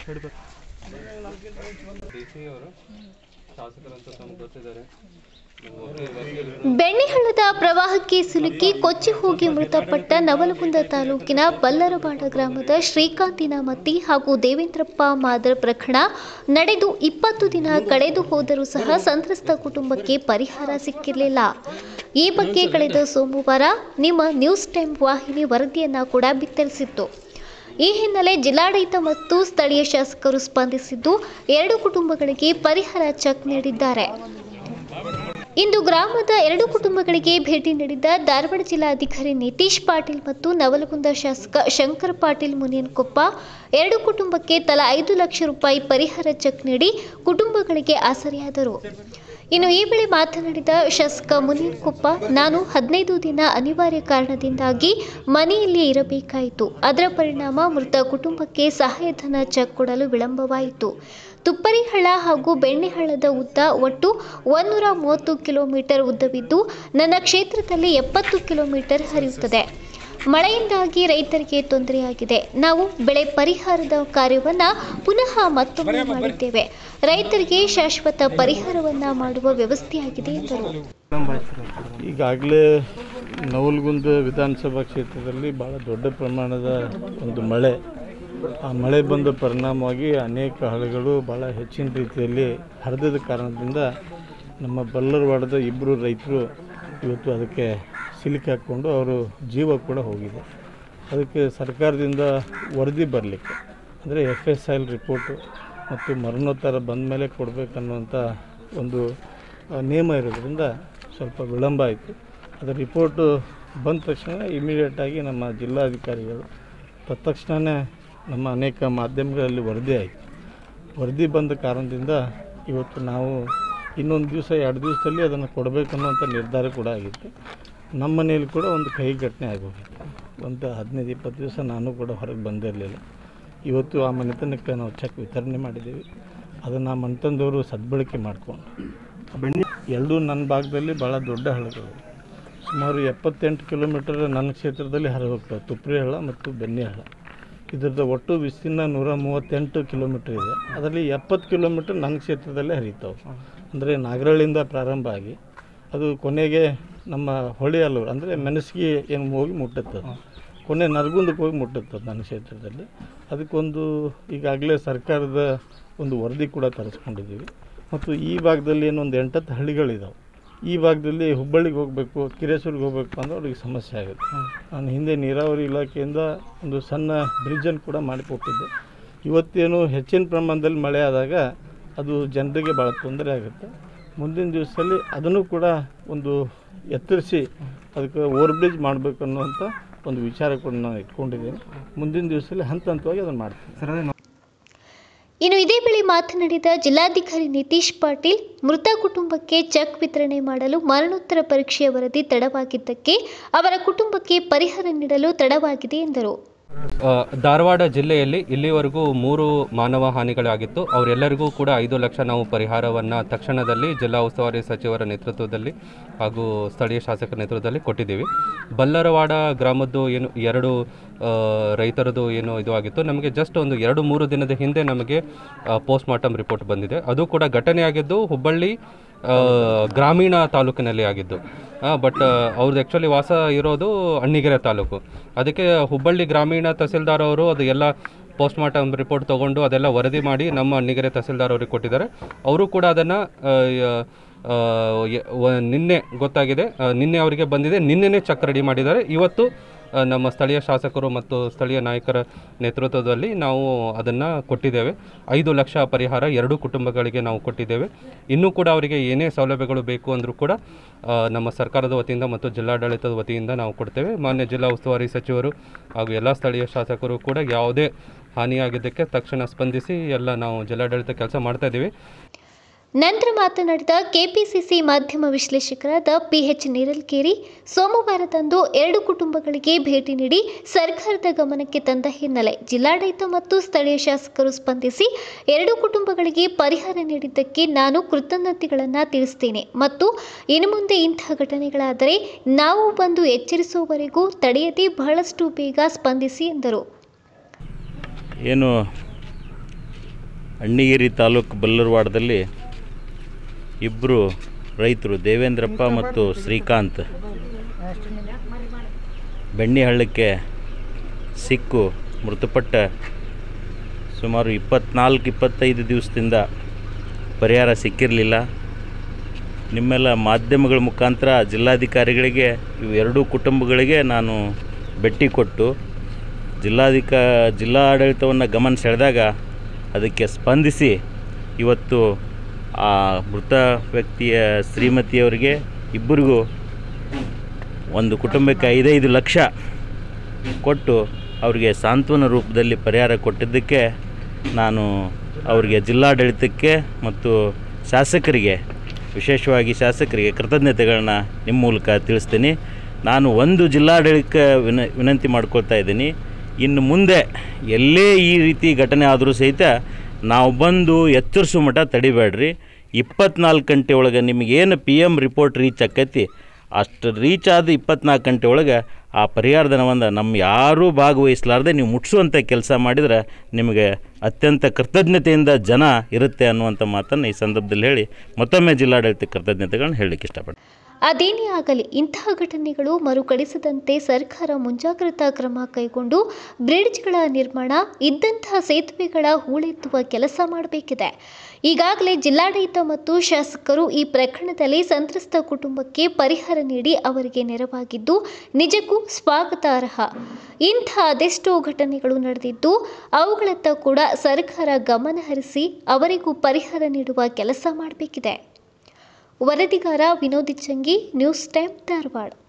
D C ಅವರು ಶಾಸಕರಂತ ತಮ್ಗೆ ಗೊತ್ತಿದ್ದಾರೆ ಬೆಣ್ಣಿಹಳ್ಳದ ಪ್ರವಾಹಕ್ಕೆ ಸಿಲುಕಿ ಕೊಚ್ಚಿ ಹೋಗಿ ಮೃತಪಟ್ಟ ನವಲಗುಂದ ತಾಲೂಕಿನ ಬಲ್ಲರವಾಡ ಗ್ರಾಮದ ಶ್ರೀಕಾಂತ್ ದಿನಮತ್ತಿ ಹಾಗೂ ದೇವೇಂದ್ರಪ್ಪ ಮಾದರ್ ಪ್ರಕರಣ ನಡೆದು ಇಪ್ಪತ್ತು ದಿನ ಕಳೆದು ಹೋದರೂ ಸಹ ಸಂತ್ರಸ್ತ ಕುಟುಂಬಕ್ಕೆ ಪರಿಹಾರ ಸಿಕ್ಕಿರಲಿಲ್ಲ ಈ ಬಗ್ಗೆ ಕಳೆದ ಸೋಮವಾರ ನಿಮ್ಮ ನ್ಯೂಸ್ ಟೈಮ್ ವಾಹಿನಿ ವರದಿಯನ್ನ ಕೂಡ ಬಿತ್ತರಿಸಿತ್ತು ಈ ಹಿನ್ನೆಲೆ ಜಿಲ್ಲಾಡಳಿತ ಮತ್ತು ಸ್ಥಳೀಯ ಶಾಸಕರು ಸ್ಪಂದಿಸಿದ್ದು ಎರಡು ಕುಟುಂಬಗಳಿಗೆ ಪರಿಹಾರ ಚೆಕ್ ನೀಡಿದ್ದಾರೆ ಇಂದು ಗ್ರಾಮದ ಎರಡು ಕುಟುಂಬಗಳಿಗೆ ಭೇಟಿ ನೀಡಿದ್ದ ಧಾರವಾಡ ಜಿಲ್ಲಾಧಿಕಾರಿ ನಿತೀಶ್ ಪಾಟೀಲ್ ಮತ್ತು ನವಲಗುಂದ ಶಾಸಕ ಶಂಕರ್ ಪಾಟೀಲ್ ಮುನಿಯನ್ಕೊಪ್ಪ ಎರಡು ಕುಟುಂಬಕ್ಕೆ ತಲಾ ಐದು ಲಕ್ಷ ರೂಪಾಯಿ ಪರಿಹಾರ ಚೆಕ್ ನೀಡಿ ಕುಟುಂಬಗಳಿಗೆ ಆಸರೆಯಾದರು ಇನ್ನು ಈ ವೇಳೆ ಮಾತನಾಡಿದ ಶಾಸಕ ಮುನಿಯನ್ಕೊಪ್ಪ ನಾನು ಹದಿನೈದು ದಿನ ಅನಿವಾರ್ಯ ಕಾರಣದಿಂದಾಗಿ ಮನೆಯಲ್ಲಿಯೇ ಇರಬೇಕಾಯಿತು ಅದರ ಪರಿಣಾಮ ಮೃತ ಕುಟುಂಬಕ್ಕೆ ಸಹಾಯಧನ ಚೆಕ್ ಕೊಡಲು ವಿಳಂಬವಾಯಿತು ತುಪ್ಪರಿಹಳ್ಳ ಹಾಗೂ ಬೆಣ್ಣೆಹಳ್ಳದ ಉದ್ದ ಒಟ್ಟು ಒಂದೂರ ಮೂವತ್ತು ಕಿಲೋಮೀಟರ್ ಉದ್ದವಿದ್ದು ನನ್ನ ಕ್ಷೇತ್ರದಲ್ಲಿ ಎಪ್ಪತ್ತು ಕಿಲೋಮೀಟರ್ ಹರಿಯುತ್ತದೆ ಮಳೆಯಿಂದಾಗಿ ರೈತರಿಗೆ ತೊಂದರೆಯಾಗಿದೆ ನಾವು ಬೆಳೆ ಪರಿಹಾರದ ಕಾರ್ಯವನ್ನು ಪುನಃ ಮತ್ತೊಮ್ಮೆ ಮಾಡಿದ್ದೇವೆ ರೈತರಿಗೆ ಶಾಶ್ವತ ಪರಿಹಾರವನ್ನು ಮಾಡುವ ವ್ಯವಸ್ಥೆಯಾಗಿದೆ ಎಂದರು ಈಗಾಗಲೇ ನವಲಗುಂದ ವಿಧಾನಸಭಾ ಕ್ಷೇತ್ರದಲ್ಲಿ ಭಾಳ ದೊಡ್ಡ ಪ್ರಮಾಣದ ಒಂದು ಮಳೆ ಆ ಮಳೆ ಬಂದ ಪರಿಣಾಮವಾಗಿ ಅನೇಕ ಹಳ್ಳಿಗಳು ಭಾಳ ಹೆಚ್ಚಿನ ರೀತಿಯಲ್ಲಿ ಹರಿದ ಕಾರಣದಿಂದ ನಮ್ಮ ಬಲ್ಲರವಾಡದ ಇಬ್ಬರು ರೈತರು ಇವತ್ತು ಅದಕ್ಕೆ ಸಿಲುಕಿ ಹಾಕ್ಕೊಂಡು ಅವರು ಜೀವ ಕೂಡ ಹೋಗಿದೆ ಅದಕ್ಕೆ ಸರ್ಕಾರದಿಂದ ವರದಿ ಬರಲಿಕ್ಕೆ ಅಂದರೆ ಎಫ್ ಎಸ್ ಐಲ್ ರಿಪೋರ್ಟು ಮತ್ತು ಮರಣೋತ್ತರ ಬಂದ ಮೇಲೆ ಕೊಡಬೇಕನ್ನುವಂಥ ಒಂದು ಆ, ನಿಯಮ ಇರೋದ್ರಿಂದ ಸ್ವಲ್ಪ ವಿಳಂಬ ಆಯಿತು ಅದರ ರಿಪೋರ್ಟು ಬಂದ ತಕ್ಷಣ ಇಮಿಡಿಯೇಟಾಗಿ ನಮ್ಮ ಜಿಲ್ಲಾಧಿಕಾರಿಗಳು ತತ್ಕ್ಷಣವೇ ನಮ್ಮ ಅನೇಕ ಮಾಧ್ಯಮಗಳಲ್ಲಿ ವರದಿ ಆಯಿತು ವರದಿ ಬಂದ ಕಾರಣದಿಂದ ಇವತ್ತು ನಾವು ಇನ್ನೊಂದು ದಿವಸ ಎರಡು ದಿವಸದಲ್ಲಿ ಅದನ್ನು ಕೊಡಬೇಕನ್ನುವಂಥ ನಿರ್ಧಾರ ಕೂಡ ಆಗಿತ್ತು ನಮ್ಮ ಮನೆಯಲ್ಲಿ ಕೂಡ ಒಂದು ಕೈ ಘಟನೆ ಆಗೋಗಿತ್ತು ಒಂದು ಹದಿನೈದು ಇಪ್ಪತ್ತು ದಿವಸ ನಾನು ಕೂಡ ಹೊರಗೆ ಬಂದಿರಲಿಲ್ಲ ಇವತ್ತು ಆ ಮನೆತನಕ್ಕೆ ನಾವು ಚೆಕ್ ವಿತರಣೆ ಮಾಡಿದ್ದೀವಿ ಅದನ್ನು ಆ ಮನೆತನದವರು ಸದ್ಬಳಕೆ ಮಾಡಿಕೊಂಡು ಬೆಣ್ಣೆ ಎರಡೂ ನನ್ನ ಭಾಗದಲ್ಲಿ ಭಾಳ ದೊಡ್ಡ ಹಳ್ಳಗಳು ಸುಮಾರು ಎಪ್ಪತ್ತೆಂಟು ಕಿಲೋಮೀಟರ್ ನನ್ನ ಕ್ಷೇತ್ರದಲ್ಲಿ ಹರಿದು ಹೋಗ್ತವೆ ತುಪ್ರಿ ಹಳ್ಳ ಮತ್ತು ಬೆಣ್ಣೆ ಹಳ್ಳ ಇದರದ್ದು ಒಟ್ಟು ವಿಸ್ತೀರ್ಣ ನೂರ ಮೂವತ್ತೆಂಟು ಕಿಲೋಮೀಟ್ರ್ ಇದೆ ಅದರಲ್ಲಿ ಎಪ್ಪತ್ತು ಕಿಲೋಮೀಟ್ರ್ ನನ್ನ ಕ್ಷೇತ್ರದಲ್ಲೇ ಹರಿತಾವೆ ಅಂದರೆ ನಾಗರಹಳ್ಳಿಯಿಂದ ಪ್ರಾರಂಭ ಆಗಿ ಅದು ಕೊನೆಗೆ ನಮ್ಮ ಹೊಳೆಯಲ್ಲೂರು ಅಂದರೆ ಮೆಣಸಿಗೆ ಏನು ಹೋಗಿ ಮುಟ್ಟುತ್ತದೆ ಕೊನೆ ನರಗುಂದಕ್ಕೆ ಹೋಗಿ ಮುಟ್ಟುತ್ತದೆ ನನ್ನ ಕ್ಷೇತ್ರದಲ್ಲಿ ಅದಕ್ಕೊಂದು ಈಗಾಗಲೇ ಸರ್ಕಾರದ ಒಂದು ವರದಿ ಕೂಡ ತರಿಸ್ಕೊಂಡಿದ್ದೀವಿ ಮತ್ತು ಈ ಭಾಗದಲ್ಲಿ ಏನೊಂದು ಎಂಟತ್ತು ಹಳ್ಳಿಗಳಿದಾವೆ ಈ ಭಾಗದಲ್ಲಿ ಹುಬ್ಬಳ್ಳಿಗೆ ಹೋಗಬೇಕು ಕಿರೇಶ್ವರಿಗೆ ಹೋಗಬೇಕು ಅಂದ್ರೆ ಅವ್ರಿಗೆ ಸಮಸ್ಯೆ ಆಗುತ್ತೆ ನಾನು ಹಿಂದೆ ನೀರಾವರಿ ಇಲಾಖೆಯಿಂದ ಒಂದು ಸಣ್ಣ ಬ್ರಿಡ್ಜನ್ನು ಕೂಡ ಮಾಡಿಕೊಟ್ಟಿದ್ದೆ ಇವತ್ತೇನು ಹೆಚ್ಚಿನ ಪ್ರಮಾಣದಲ್ಲಿ ಮಳೆ ಆದಾಗ ಅದು ಜನರಿಗೆ ಭಾಳ ತೊಂದರೆ ಆಗುತ್ತೆ ಮುಂದಿನ ದಿವಸದಲ್ಲಿ ಅದನ್ನು ಕೂಡ ಒಂದು ಎತ್ತರಿಸಿ ಅದಕ್ಕೆ ಓವರ್ ಬ್ರಿಡ್ಜ್ ಮಾಡಬೇಕು ಅನ್ನುವಂಥ ಒಂದು ವಿಚಾರ ಕೂಡ ನಾನು ಇಟ್ಕೊಂಡಿದ್ದೀನಿ ಮುಂದಿನ ದಿವಸದಲ್ಲಿ ಹಂತ ಹಂತವಾಗಿ ಅದನ್ನು ಮಾಡ್ತೀನಿ ಇನ್ನು ಇದೇ ವೇಳೆ ಮಾತನಾಡಿದ ಜಿಲ್ಲಾಧಿಕಾರಿ ನಿತೀಶ್ ಪಾಟೀಲ್ ಮೃತ ಕುಟುಂಬಕ್ಕೆ ಚೆಕ್ ವಿತರಣೆ ಮಾಡಲು ಮರಣೋತ್ತರ ಪರೀಕ್ಷೆಯ ವರದಿ ತಡವಾಗಿದ್ದಕ್ಕೆ ಅವರ ಕುಟುಂಬಕ್ಕೆ ಪರಿಹಾರ ನೀಡಲು ತಡವಾಗಿದೆ ಎಂದರು ಆ, ಧಾರವಾಡ ಜಿಲ್ಲೆಯಲ್ಲಿ ಇಲ್ಲಿವರೆಗೂ ಮೂರು ಮಾನವ ಹಾನಿಗಳಾಗಿತ್ತು ಅವರೆಲ್ಲರಿಗೂ ಕೂಡ ಐದು ಲಕ್ಷ ನಾವು ಪರಿಹಾರವನ್ನು ತಕ್ಷಣದಲ್ಲಿ ಜಿಲ್ಲಾ ಉಸ್ತುವಾರಿ ಸಚಿವರ ನೇತೃತ್ವದಲ್ಲಿ ಹಾಗೂ ಸ್ಥಳೀಯ ಶಾಸಕರ ನೇತೃತ್ವದಲ್ಲಿ ಕೊಟ್ಟಿದ್ದೀವಿ ಬಲ್ಲರವಾಡ ಗ್ರಾಮದ್ದು ಏನು ಎರಡು ಆ, ರೈತರದ್ದು ಏನು ಇದು ಆಗಿತ್ತು ನಮಗೆ ಜಸ್ಟ್ ಒಂದು ಎರಡು ಮೂರು ದಿನದ ಹಿಂದೆ ನಮಗೆ ಪೋಸ್ಟ್ ಮಾರ್ಟಮ್ ರಿಪೋರ್ಟ್ ಬಂದಿದೆ ಅದು ಕೂಡ ಘಟನೆ ಆಗಿದ್ದು ಹುಬ್ಬಳ್ಳಿ ಆ, ಗ್ರಾಮೀಣ ತಾಲೂಕಿನಲ್ಲಿ ಆಗಿದ್ದು ಬಟ್ ಅವ್ರದ್ದು ಆ್ಯಕ್ಚುಲಿ ವಾಸ ಇರೋದು ಅಣ್ಣಿಗೆರೆ ತಾಲೂಕು ಅದಕ್ಕೆ ಹುಬ್ಬಳ್ಳಿ ಗ್ರಾಮೀಣ ತಹಸೀಲ್ದಾರ್ ಅವರು ಅದು ಎಲ್ಲ ಪೋಸ್ಟ್ ಮಾರ್ಟಮ್ ರಿಪೋರ್ಟ್ ತೊಗೊಂಡು ಅದೆಲ್ಲ ವರದಿ ಮಾಡಿ ನಮ್ಮ ಅಣ್ಣಿಗೆರೆ ತಹಸೀಲ್ದಾರ್ ಅವ್ರಿಗೆ ಕೊಟ್ಟಿದ್ದಾರೆ ಅವರು ಕೂಡ ಅದನ್ನು ನಿನ್ನೆ ಗೊತ್ತಾಗಿದೆ ಆ, ನಿನ್ನೆ ಅವರಿಗೆ ಬಂದಿದೆ ನಿನ್ನೆನೇ ಚೆಕ್ ರೆಡಿ ಮಾಡಿದ್ದಾರೆ ಇವತ್ತು ಆ, ನಮ್ಮ ಸ್ಥಳೀಯ ಶಾಸಕರು ಮತ್ತು ಸ್ಥಳೀಯ ನಾಯಕರ ನೇತೃತ್ವದಲ್ಲಿ ನಾವು ಅದನ್ನು ಕೊಟ್ಟಿದ್ದೇವೆ ಐದು ಲಕ್ಷ ಪರಿಹಾರ ಎರಡೂ ಕುಟುಂಬಗಳಿಗೆ ನಾವು ಕೊಟ್ಟಿದ್ದೇವೆ ಇನ್ನೂ ಕೂಡ ಅವರಿಗೆ ಏನೇ ಸೌಲಭ್ಯಗಳು ಬೇಕು ಅಂದರೂ ಕೂಡ ಆ, ನಮ್ಮ ಸರ್ಕಾರದ ವತಿಯಿಂದ ಮತ್ತು ಜಿಲ್ಲಾಡಳಿತದ ವತಿಯಿಂದ ನಾವು ಕೊಡ್ತೇವೆ ಮಾನ್ಯ ಜಿಲ್ಲಾ ಉಸ್ತುವಾರಿ ಸಚಿವರು ಹಾಗೂ ಎಲ್ಲ ಸ್ಥಳೀಯ ಶಾಸಕರು ಕೂಡ ಯಾವುದೇ ಹಾನಿಯಾಗಿದ್ದಕ್ಕೆ ತಕ್ಷಣ ಸ್ಪಂದಿಸಿ ಎಲ್ಲ ನಾವು ಜಿಲ್ಲಾಡಳಿತ ಕೆಲಸ ಮಾಡ್ತಾ ಇದ್ದೀವಿ ನಂತರ ಮಾತನಾಡಿದ ಕೆಪಿಸಿಸಿ ಮಾಧ್ಯಮ ವಿಶ್ಲೇಷಕರಾದ ಪಿಎಚ್ ನೀರಲ್ಕೇರಿ ಸೋಮವಾರದಂದು ಎರಡು ಕುಟುಂಬಗಳಿಗೆ ಭೇಟಿ ನೀಡಿ ಸರ್ಕಾರದ ಗಮನಕ್ಕೆ ತಂದ ಹಿನ್ನೆಲೆ ಜಿಲ್ಲಾಡಳಿತ ಮತ್ತು ಸ್ಥಳೀಯ ಶಾಸಕರು ಸ್ಪಂದಿಸಿ ಎರಡು ಕುಟುಂಬಗಳಿಗೆ ಪರಿಹಾರ ನೀಡಿದ್ದಕ್ಕೆ ನಾನು ಕೃತಜ್ಞತೆಗಳನ್ನು ತಿಳಿಸ್ತೇನೆ ಮತ್ತು ಇನ್ನು ಮುಂದೆ ಇಂತಹ ಘಟನೆಗಳಾದರೆ ನಾವು ಬಂದು ಎಚ್ಚರಿಸುವವರೆಗೂ ತಡೆಯದೆ ಬಹಳಷ್ಟು ಬೇಗ ಸ್ಪಂದಿಸಿ ಎಂದರು ಏನು ಅಣ್ಣಿಗೇರಿ ತಾಲೂಕು ಬಲ್ಲರವಾಡದಲ್ಲಿ ಇಬ್ಬರು ರೈತರು ದೇವೇಂದ್ರಪ್ಪ ಮತ್ತು ಶ್ರೀಕಾಂತ್ ಬೆಣ್ಣೆ ಹಳ್ಳಕ್ಕೆ ಸಿಕ್ಕು ಮೃತಪಟ್ಟ ಸುಮಾರು ಇಪ್ಪತ್ನಾಲ್ಕು ಇಪ್ಪತ್ತೈದು ದಿವಸದಿಂದ ಪರಿಹಾರ ಸಿಕ್ಕಿರಲಿಲ್ಲ ನಿಮ್ಮೆಲ್ಲ ಮಾಧ್ಯಮಗಳ ಮುಖಾಂತರ ಜಿಲ್ಲಾಧಿಕಾರಿಗಳಿಗೆ ಇವು ಎರಡೂ ಕುಟುಂಬಗಳಿಗೆ ನಾನು ಭೇಟಿ ಕೊಟ್ಟು ಜಿಲ್ಲಾಧಿಕ ಜಿಲ್ಲಾಡಳಿತವನ್ನು ಗಮನ ಸೆಳೆದಾಗ ಅದಕ್ಕೆ ಸ್ಪಂದಿಸಿ ಇವತ್ತು ಆ ಮೃತ ವ್ಯಕ್ತಿಯ ಶ್ರೀಮತಿಯವರಿಗೆ ಇಬ್ಬರಿಗೂ ಒಂದು ಕುಟುಂಬಕ್ಕೆ ಐದೈದು ಲಕ್ಷ ಕೊಟ್ಟು ಅವರಿಗೆ ಸಾಂತ್ವನ ರೂಪದಲ್ಲಿ ಪರಿಹಾರ ಕೊಟ್ಟಿದ್ದಕ್ಕೆ ನಾನು ಅವರಿಗೆ ಜಿಲ್ಲಾಡಳಿತಕ್ಕೆ ಮತ್ತು ಶಾಸಕರಿಗೆ ವಿಶೇಷವಾಗಿ ಶಾಸಕರಿಗೆ ಕೃತಜ್ಞತೆಗಳನ್ನ ನಿಮ್ಮ ಮೂಲಕ ತಿಳಿಸ್ತೀನಿ ನಾನು ಒಂದು ಜಿಲ್ಲಾಡಳಿತಕ್ಕೆ ವಿನ ವಿನಂತಿ ಮಾಡ್ಕೊಳ್ತಾ ಇದ್ದೀನಿ ಇನ್ನು ಮುಂದೆ ಎಲ್ಲೇ ಈ ರೀತಿ ಘಟನೆ ಆದರೂ ಸಹಿತ ನಾವು ಬಂದು ಎಚ್ಚರಿಸೋ ಮಟ್ಟ ತಡಿಬೇಡ್ರಿ ಇಪ್ಪತ್ನಾಲ್ಕು ಗಂಟೆ ಒಳಗೆ ನಿಮಗೇನು ಪಿ ಎಮ್ ರಿಪೋರ್ಟ್ ರೀಚ್ ಆಕೈತಿ ಅಷ್ಟು ರೀಚ್ ಆದ ಇಪ್ಪತ್ನಾಲ್ಕು ಗಂಟೆ ಒಳಗೆ ಆ ಪರಿಹಾರ ಧನವನ್ನು ನಮ್ಮ ಯಾರೂ ಭಾಗವಹಿಸಲಾರ್ದೆ ನೀವು ಮುಟ್ಸುವಂಥ ಕೆಲಸ ಮಾಡಿದ್ರೆ ನಿಮಗೆ ಅತ್ಯಂತ ಕೃತಜ್ಞತೆಯಿಂದ ಜನ ಇರುತ್ತೆ ಅನ್ನುವಂಥ ಮಾತನ್ನು ಈ ಸಂದರ್ಭದಲ್ಲಿ ಹೇಳಿ ಮತ್ತೊಮ್ಮೆ ಜಿಲ್ಲಾಡಳಿತ ಕೃತಜ್ಞತೆಗಳನ್ನ ಹೇಳಲಿಕ್ಕೆ ಇಷ್ಟಪಡ್ತೀನಿ ಅದೇನೇ ಆಗಲಿ ಇಂತಹ ಘಟನೆಗಳು ಮರುಕಳಿಸದಂತೆ ಸರ್ಕಾರ ಮುಂಜಾಗ್ರತಾ ಕ್ರಮ ಕೈಗೊಂಡು ಬ್ರಿಡ್ಜ್ಗಳ ನಿರ್ಮಾಣ ಇದ್ದಂತಹ ಸೇತುವೆಗಳ ಹೂಳೆತ್ತುವ ಕೆಲಸ ಮಾಡಬೇಕಿದೆ ಈಗಾಗಲೇ ಜಿಲ್ಲಾಡಳಿತ ಮತ್ತು ಶಾಸಕರು ಈ ಪ್ರಕರಣದಲ್ಲಿ ಸಂತ್ರಸ್ತ ಕುಟುಂಬಕ್ಕೆ ಪರಿಹಾರ ನೀಡಿ ಅವರಿಗೆ ನೆರವಾಗಿದ್ದು ನಿಜಕ್ಕೂ ಸ್ವಾಗತಾರ್ಹ ಇಂಥ ಅದೆಷ್ಟೋ ಘಟನೆಗಳು ನಡೆದಿದ್ದು ಅವುಗಳತ್ತ ಕೂಡ ಸರ್ಕಾರ ಗಮನ ಹರಿಸಿ ಅವರಿಗೂ ಪರಿಹಾರ ನೀಡುವ ಕೆಲಸ ಮಾಡಬೇಕಿದೆ ವರದಿಗಾರ ವಿನೋದ್ ಚಂಗಿ ನ್ಯೂಸ್ ಟೈಮ್ ಧಾರವಾಡ